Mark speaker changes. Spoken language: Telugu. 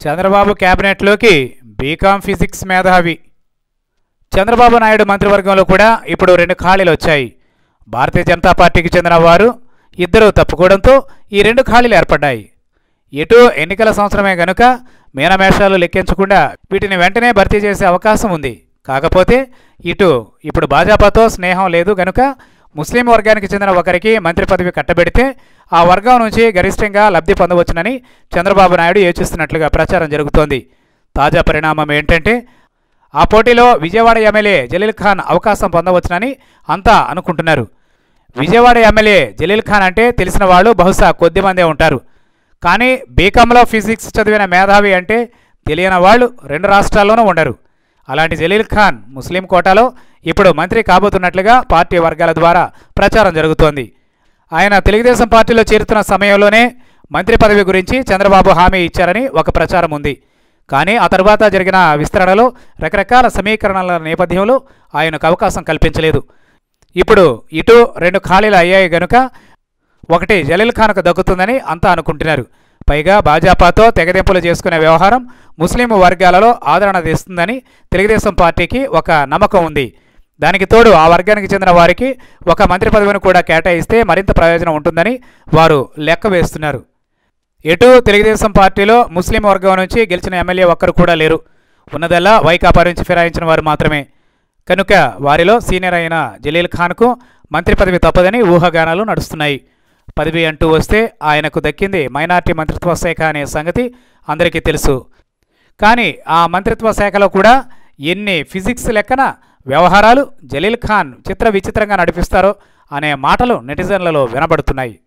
Speaker 1: చంద్రబాబు కేబినెట్లోకి బీకాం ఫిజిక్స్ మేధావి చంద్రబాబు నాయుడు మంత్రివర్గంలో కూడా ఇప్పుడు రెండు ఖాళీలు వచ్చాయి భారతీయ జనతా పార్టీకి చెందిన వారు ఇద్దరు తప్పుకోవడంతో ఈ రెండు ఖాళీలు ఏర్పడ్డాయి ఎటు ఎన్నికల సంవత్సరమే గనుక మీనమేషాలు లెక్కించకుండా వీటిని వెంటనే భర్తీ చేసే అవకాశం ఉంది కాకపోతే ఇటు ఇప్పుడు భాజపాతో స్నేహం లేదు గనుక ముస్లిం వర్గానికి చెందిన ఒకరికి మంత్రి పదవి కట్టబెడితే ఆ వర్గం నుంచి గరిష్టంగా లబ్ధి పొందవచ్చునని చంద్రబాబు నాయుడు యోచిస్తున్నట్లుగా ప్రచారం జరుగుతోంది తాజా పరిణామం ఏంటంటే ఆ పోటీలో విజయవాడ ఎమ్మెల్యే జలీల్ ఖాన్ అవకాశం పొందవచ్చునని అంతా అనుకుంటున్నారు విజయవాడ ఎమ్మెల్యే జలీల్ ఖాన్ అంటే తెలిసిన వాళ్ళు బహుశా కొద్దిమందే ఉంటారు కానీ బీకాంలో ఫిజిక్స్ చదివిన మేధావి అంటే తెలియని వాళ్ళు రెండు రాష్ట్రాల్లోనూ ఉండరు అలాంటి జలీల్ ఖాన్ ముస్లిం కోటాలో ఇప్పుడు మంత్రి కాబోతున్నట్లుగా పార్టీ వర్గాల ద్వారా ప్రచారం జరుగుతోంది ఆయన తెలుగుదేశం పార్టీలో చేరుతున్న సమయంలోనే మంత్రి పదవి గురించి చంద్రబాబు హామీ ఇచ్చారని ఒక ప్రచారం ఉంది కానీ ఆ తర్వాత జరిగిన విస్తరణలో రకరకాల సమీకరణల నేపథ్యంలో ఆయనకు అవకాశం కల్పించలేదు ఇప్పుడు ఇటు రెండు ఖాళీలు అయ్యాయి గనుక ఒకటి జలీల్ ఖాన్కు దక్కుతుందని అంతా అనుకుంటున్నారు పైగా భాజపాతో తెగదెంపులు చేసుకునే వ్యవహారం ముస్లిం వర్గాలలో ఆదరణ తెస్తుందని తెలుగుదేశం పార్టీకి ఒక నమ్మకం ఉంది దానికి తోడు ఆ వర్గానికి చెందిన వారికి ఒక మంత్రి పదవిని కూడా కేటాయిస్తే మరింత ప్రయోజనం ఉంటుందని వారు లెక్క వేస్తున్నారు ఎటు తెలుగుదేశం పార్టీలో ముస్లిం వర్గం నుంచి గెలిచిన ఎమ్మెల్యే ఒక్కరు కూడా లేరు ఉన్నదల్లా వైకాపా నుంచి ఫిరాయించిన వారు మాత్రమే కనుక వారిలో సీనియర్ అయిన జలీల్ ఖాన్కు మంత్రి పదవి తప్పదని ఊహాగానాలు నడుస్తున్నాయి పదవి అంటూ వస్తే ఆయనకు దక్కింది మైనార్టీ మంత్రిత్వ శాఖ అనే సంగతి అందరికీ తెలుసు కానీ ఆ మంత్రిత్వ శాఖలో కూడా ఎన్ని ఫిజిక్స్ లెక్కన వ్యవహారాలు జలీల్ ఖాన్ చిత్ర విచిత్రంగా నడిపిస్తారో అనే మాటలు నెటిజన్లలో వినబడుతున్నాయి